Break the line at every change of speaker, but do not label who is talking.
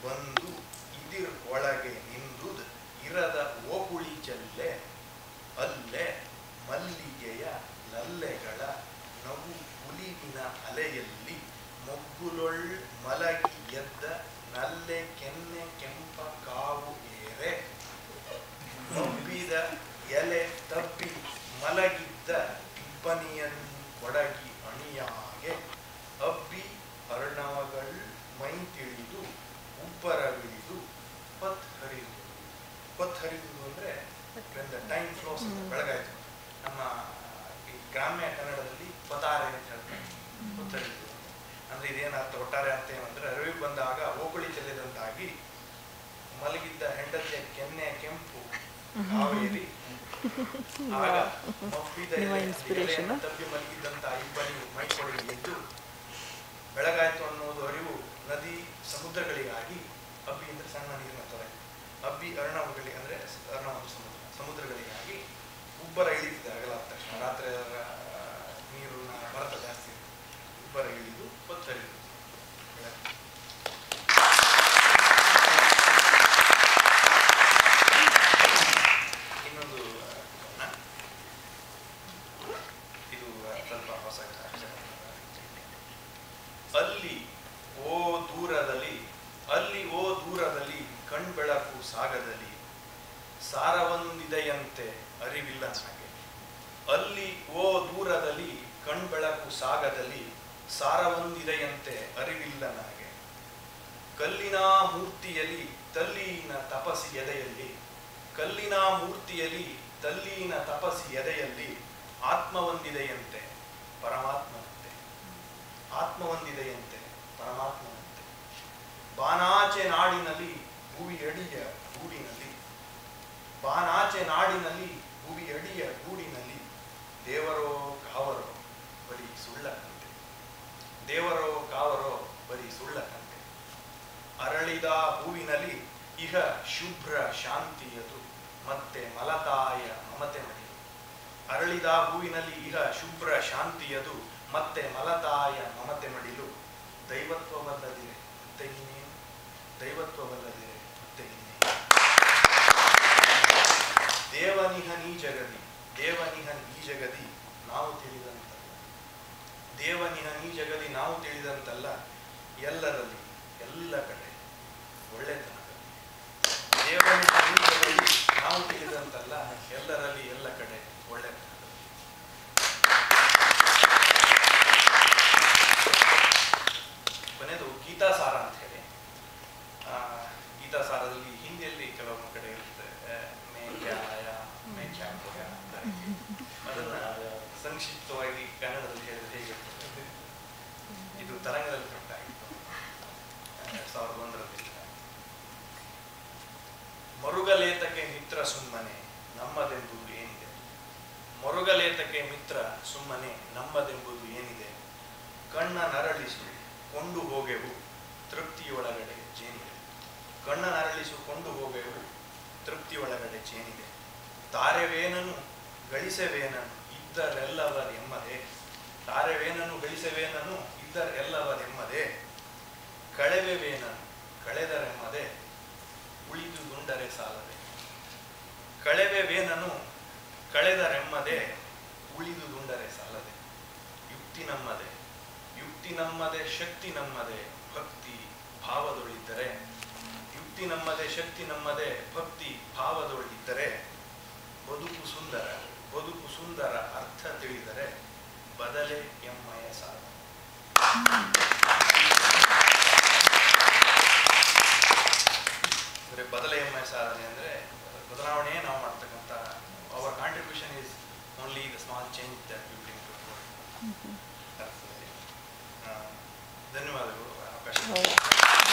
ಬಂದು ಇದಿರ್ ಒಳಗೆ ನಿಂದುದ್ ಇರದ ಓಕುಳಿ ಚೆಲ್ಲೆ ಅಲ್ಲೇ ಮಲ್ಲಿಗೆಯ ಲಲ್ಲೆಗಳ ನಗು ಹುಲಿವಿನ ಅಲೆಯಲ್ಲಿ ಮೊಗ್ಗುಲೊಳ್ ಮಲಗಿ ಎದ್ದ ನಲ್ಲೆ ಕೆನ್ನೆ ಕೆಂಪ ಕಾವು ಏರೆ ಮೊಬ್ಬಿದ ಎಲೆ ತಪ್ಪಿ ಮಲಗಿದ್ದ ಇಬ್ಬನಿಯನ್ ಒಡಗಿ ಅಣಿಯಾಗೆ ಅಬ್ಬಿ ಅರ್ಣವಗಳ್ ಮೈ ತಿಳಿದು ಉಬ್ಬರವಿಳಿದು ಪತ್ ಹರಿದು ಪತ್ ಹರಿದು ಅಂದ್ರೆ ಟೈಮ್ ಫ್ಲೋಸ್ ಅಂತ ಬೆಳಗಾಯ್ತು ನಮ್ಮ ಈ ಗ್ರಾಮ್ಯ ಕನ್ನಡದಲ್ಲಿ ಪತಾರೆ ಅಂತ ಹೇಳ್ತಾರೆ ಪತ್ ಹರಿದು ಅಂದ್ರೆ ಇದೇನ್ ಅರ್ಥ ಒಟ್ಟಾರೆ ಅರ್ಥ ಏನಂದ್ರೆ ಅರಿವು ಬಂದಾಗ ಓಕುಳಿ ಚೆಲ್ಲಿದಂತಾಗಿ ಮಲಗಿದ್ದ ಹೆಂಡತಿಯ ಕೆನ್ನೆ ಕೆಂಪು ಕಾವೇರಿ ಆಗ ಮಬ್ಬಿದ
ನಿಮ್ಮ
ಎಲೆ-
inspiration
ಎಲೆಯನ್ನು ತಪ್ಪಿ ಮಲಗಿದ್ದಂತ ಇಬ್ಬನಿ ಮೈಕೊಳಗೆ ಎದ್ದು ಬೆಳಗಾಯ್ತು ಅನ್ನೋದು ಅರಿವು ನದಿ ಸಮುದ್ರಗಳಿಗಾಗಿ ಅಬ್ಬಿ ಅಂದ್ರೆ ಸಣ್ಣ ನೀರಿನ ತೊರೆ ಅಬ್ಬಿ ಅರ್ಣವಗಳಿ ಅಂದ್ರೆ ಸ- ಅರ್ಣ ಒಂದು ಸಮುದ್ರ ಸಮುದ್ರಗಳಿಗಾಗಿ ಉಬ್ಬರ ಇಳಿತಿದೆ ಹಗಲಾದ ತಕ್ಷಣ ರಾತ್ರಿ ಅದರ ನೀರಿನ ಭರತ ಜಾಸ್ತಿ ಇರುತ್ತೆ. ಉಬ್ಬರ ಇಳಿದು ಪತ್ತರಿದು ಇನ್ನೊಂದು ಆ, ಇದು ಸ್ವಲ್ಪ ಹೊಸ ಅಕ್ಷರ. ಅಲ್ಲಿ ಓ ದೂರದಲ್ಲಿ ಅಲ್ಲಿ ಓ ದೂರದಲ್ಲಿ ಕಣ್ಬೆಳಕು ಸಾಗದಲ್ಲಿ ಸಾರವೊಂದಿದೆಯಂತೆ ಅರಿವಿಲ್ಲ ನನಗೆ ಅಲ್ಲಿ ಓ ದೂರದಲ್ಲಿ ಕಣ್ಬೆಳಕು ಸಾಗದಲ್ಲಿ ಸಾರವೊಂದಿದೆಯಂತೆ ಅರಿವಿಲ್ಲ ನನಗೆ ಕಲ್ಲಿನ ಮೂರ್ತಿಯಲ್ಲಿ ತಲ್ಲೀನ ತಪಸಿ ಎದೆಯಲ್ಲಿ ಕಲ್ಲಿನ ಮೂರ್ತಿಯಲ್ಲಿ ತಲ್ಲೀನ ತಪಸಿ ಎದೆಯಲ್ಲಿ ಆತ್ಮವೊಂದಿದೆಯಂತೆ ಪರಮಾತ್ಮನಂತೆ ಆತ್ಮವೊಂದಿದೆಯಂತೆ ಪರಮಾತ್ಮನಂತೆ ಬಾನಾಚೆ ನಾಡಿನಲ್ಲಿ ಭುವಿಯಡಿಯ ಗೂಡಿನಲ್ಲಿ ಬಾನಾಚೆ ನಾಡಿನಲ್ಲಿ ಭುವಿಯಡಿಯ ಗೂಡಿನಲ್ಲಿ ದೇವರೋ ಕಾವರೋ ಬರೀ ಸುಳ್ಳಕಂತೆ ದೇವರೋ ಕಾವರೋ ಬರೀ ಸುಳ್ಳಕಂತೆ ಅರಳಿದ ಹೂವಿನಲ್ಲಿ ಇಹ ಶುಭ್ರ ಶಾಂತಿಯದು ಮತ್ತೆ ಮಲತಾಯ ಮಮತೆ ಮಡಿಲು ಅರಳಿದ ಹೂವಿನಲ್ಲಿ ಇಹ ಶುಭ್ರ ಶಾಂತಿಯದು ಮತ್ತೆ ಮಲತಾಯ ಮಮತೆ ಮಡಿಲು ದೈವತ್ವವಲ್ಲದಿರೆ ಮತ್ತೆ ಇನ್ನೇನು ದೈವತ್ವವಲ್ಲದಿರೆ ಮತ್ತೆ ಇನ್ನೇನು ದೇವನಿಹ ನೀ ಜಗದಿ ದೇವನಿಹ ಈ ಜಗದಿ ನಾವು ತಿಳಿದಂತಲ್ಲ ದೇವನಿಹ ನೀ ಜಗದಿ ನಾವು ತಿಳಿದಂತಲ್ಲ ಎಲ್ಲರಲ್ಲಿ ಎಲ್ಲ ಕಡೆ ಒಳ್ಳೆತನದಲ್ಲಿ ದೇವನಿಹ ನೀ ಜಗದಿ ನಾವು ತಿಳಿದಂತಲ್ಲ ಎಲ್ಲರಲ್ಲಿ ಎಲ್ಲ ಕಡೆ ಒಳ್ಳೆತನದಲ್ಲಿ ಕೊನೆಯದು ಗೀತಾಸಾರ ಅಂತ ಹೇಳಿ ಆ, ಗೀತಾಸಾರದಲ್ಲಿ ಹಿಂದಿಯಲ್ಲಿ ಕೆಲವೊಂದು ಕಡೆ ಇರುತ್ತೆ ಆ, ಮೇ ಕ್ಯಾಯ ಮೇ ಕ್ಯಾ ಹೋಯ ಅಂತ ಅದನ್ನ ಸಂಕ್ಷಿಪ್ತವಾಗಿ ಕನ್ನಡದಲ್ಲಿ ಹೇಳಿದ್ರೆ ಹೇಗಿರ್ತದೆ ಇದು ತರಂಗದಲ್ಲಿ ಕೊಟ್ಟಾಗಿತ್ತು ಎರಡ್ ಸಾವಿರದ ಒಂದರಲ್ಲಿ ಮರುಗಲೇತಕ್ಕೆ ಮಿತ್ರ ಸುಮ್ಮನೆ ನಮ್ಮದೆಂಬುದು ಏನಿದೆ ಮರುಗಲೇತಕ್ಕೆ ಮಿತ್ರ ಸುಮ್ಮನೆ ನಮ್ಮದೆಂಬುದು ಏನಿದೆ ಕಣ್ಣ ನರಳಿಸು ಕೊಂಡು ಹೋಗೆವು ತೃಪ್ತಿಯೊಳಗಡೆ ಜೇನಿದೆ ಕಣ್ಣ ನರಳಿಸು ಕೊಂಡು ಹೋಗೆವು ತೃಪ್ತಿಯೊಳಗಡೆ ಜೇನಿದೆ ತಾರೆವೇನನು ಗಳಿಸವೇನನು ಇದ್ದರೆಲ್ಲವರೆಮ್ಮದೆ ತಾರೆವೇನನು ಗಳಿಸವೇನನು ಇದ್ದರೆಲ್ಲವರೆಮ್ಮದೆ ಕಳೆವೆವೇನನು ಕಳೆದರೆಮ್ಮದೆ ಉಳಿದುದುಂಡರೆ ಸಾಲದೆ ಕಳೆವೆವೇನನು ಕಳೆದರೆಮ್ಮದೆ ಉಳಿದುದುಂಡರೆ ಸಾಲದೆ ಯುಕ್ತಿ ನಮ್ಮದೆ ಯುಕ್ತಿ ನಮ್ಮದೆ ಶಕ್ತಿ ನಮ್ಮದೆ ಭಕ್ತಿ ಭಾವದೊಳಿದ್ದರೆ ಯುಕ್ತಿ ನಮ್ಮದೆ ಶಕ್ತಿ ನಮ್ಮದೆ ಭಕ್ತಿ ಭಾವದೊಳಿದ್ದರೆ ಬದುಕು ಸುಂದರ ಬದುಕು ಸುಂದರ ಅರ್ಥ ತಿಳಿದರೆ ಬದಲೆ ಎಮ್ಮಯ ಸಾಲ ಅಂದ್ರೆ ಬದಲೆ ಎಮ್ಮಯ ಸಾಧನೆ ಅಂದ್ರೆ ಬದಲಾವಣೆ ನಾವು ಮಾಡ್ತಕ್ಕಂಥ our contribution is only the small change that you bring to ಅರ್ಥದಲ್ಲಿ ಆ, ಧನ್ಯವಾದಗಳು ಅವಕಾಶ
ಹೌದು.